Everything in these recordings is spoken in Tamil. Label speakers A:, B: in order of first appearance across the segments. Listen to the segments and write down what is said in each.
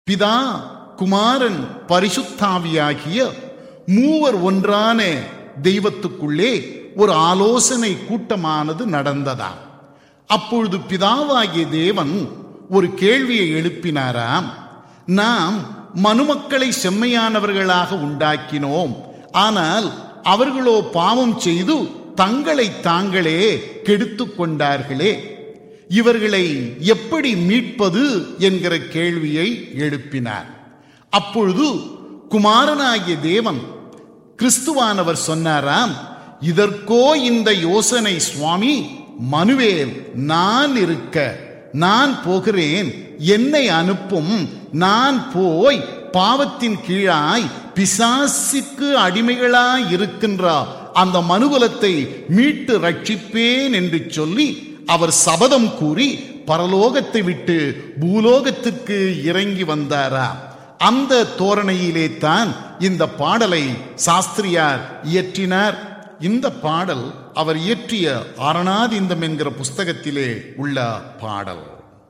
A: பிதா குமாரன் பரிசுத்தாவியாகிய மூவர் ஒன்றான தெய்வத்துக்குள்ளே ஒரு ஆலோசனை கூட்டமானது நடந்ததா அப்பொழுது பிதாவாகிய தேவன் ஒரு கேள்வியை எழுப்பினாராம் நாம் மனுமக்களை செம்மையானவர்களாக உண்டாக்கினோம் ஆனால் அவர்களோ பாவம் செய்து தங்களை தாங்களே கெடுத்துக் கொண்டார்களே இவர்களை எப்படி மீட்பது என்கிற கேள்வியை எழுப்பினார் அப்பொழுது குமாரனாகிய தேவன் கிறிஸ்துவானவர் சொன்னாராம் இதற்கோ இந்த யோசனை சுவாமி மனுவேல் நான் இருக்க நான் போகிறேன் என்னை அனுப்பும் நான் போய் பாவத்தின் கீழாய் பிசாசிற்கு அடிமைகளாய் இருக்கின்ற அந்த மனுகுலத்தை மீட்டு ரட்சிப்பேன் என்று சொல்லி அவர் சபதம் கூறி பரலோகத்தை விட்டு பூலோகத்திற்கு இறங்கி வந்தாரா அந்த தோரணையிலே தான் இந்த பாடலை சாஸ்திரியார் இயற்றினார் இந்த பாடல் அவர் இயற்றிய ஆரணாதிந்தம் என்கிற புஸ்தகத்திலே உள்ள பாடல்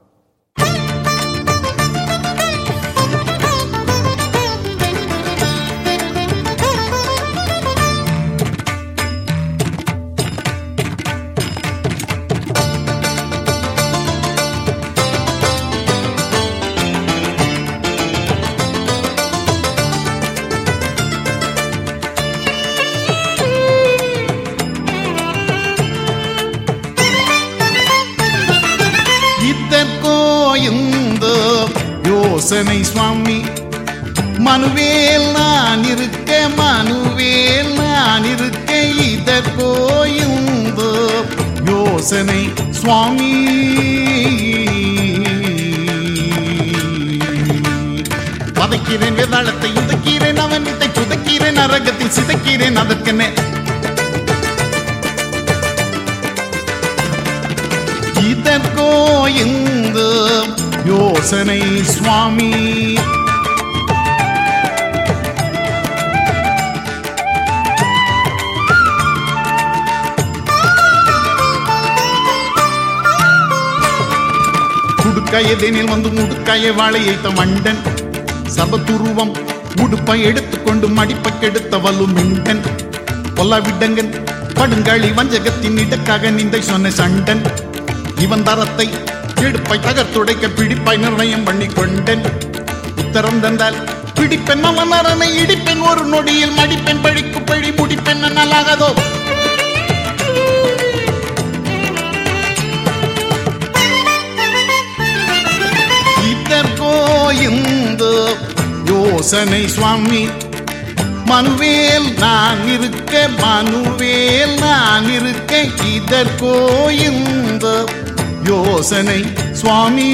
A: இதற்கோ இந்த யோசனை சுவாமி மனுவேல் நான் இருக்க மனுவேல் நான் இருக்க இதற்கோ இந்த யோசனை சுவாமி பதைக்கிறேன் வேதாளத்தை உதைக்கிறேன் அவன் இதை புதைக்கிறேன் அரகத்தில் சிதைக்கிறேன் அதற்கென்ன இதற்கோ இந்த யோசனை சுவாமி குடுக்காயதெனில் வந்து முடுக்காய வாழை வைத்த மண்டன் சபத்துருவம் உடுப்பை எடுத்துக்கொண்டு மடிப்பை கெடுத்த வலு மிண்டன் கொல்லாவிட்டங்கன் படுங்காளி வஞ்சகத்தின் இடக்காக நிந்தை சொன்ன சண்டன் இவன் தரத்தை எடுப்பை தகர்த்துடைக்க பிடிப்பாய் நிர்ணயம் பண்ணி கொண்டன் உத்தரம் தந்தால் பிடிப்பெண் அவன் அரணை இடிப்பெண் ஒரு நொடியில் மடிப்பெண் பழிக்கு பழி முடிப்பெண் நல்லாகதோ இதற்கோ இந்த யோசனை சுவாமி மனுவேல் நான் இருக்க மனுவேல் நான் இருக்க இதற்கோ இந்த யோசனை சுவாமி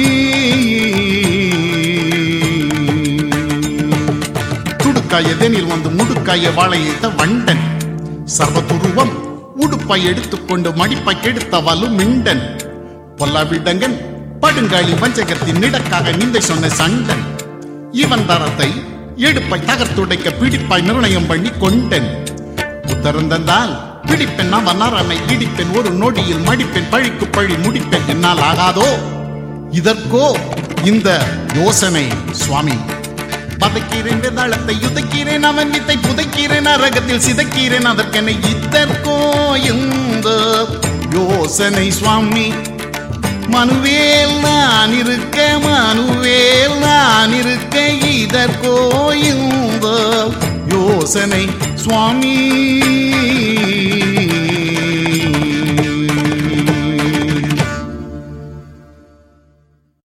A: துடுக்காயதெனில் வந்து முடுக்காய வாழையிட்ட வண்டன் சர்வதுருவம் உடுப்பை எடுத்துக்கொண்டு மடிப்பை கெடுத்த வலு மிண்டன் பொல்லாவிடங்கன் படுங்காளி வஞ்சகத்தின் நிடக்காக நிந்தை சொன்ன சண்டன் இவன் தரத்தை எடுப்பை தகர்த்துடைக்க பிடிப்பாய் நிர்ணயம் பண்ணி கொண்டன் உத்தரந்தந்தால் பிடிப்பெண் அவன் அரணை இடிப்பெண் ஒரு நொடியில் மடிப்பெண் பழிக்கு பழி முடிப்பெண் என்னால் ஆகாதோ இதற்கோ இந்த யோசனை சுவாமி பதைக்கிறேன் வேதாளத்தை யுதைக்கிறேன் அவன் வித்தை புதைக்கிறேன் அரகத்தில் சிதைக்கிறேன் அதற்கென இதற்கோ இந்த யோசனை சுவாமி மனுவேல் நான் இருக்க மனுவேல் நான் இருக்க இதற்கோ இந்த யோசனை சுவாமி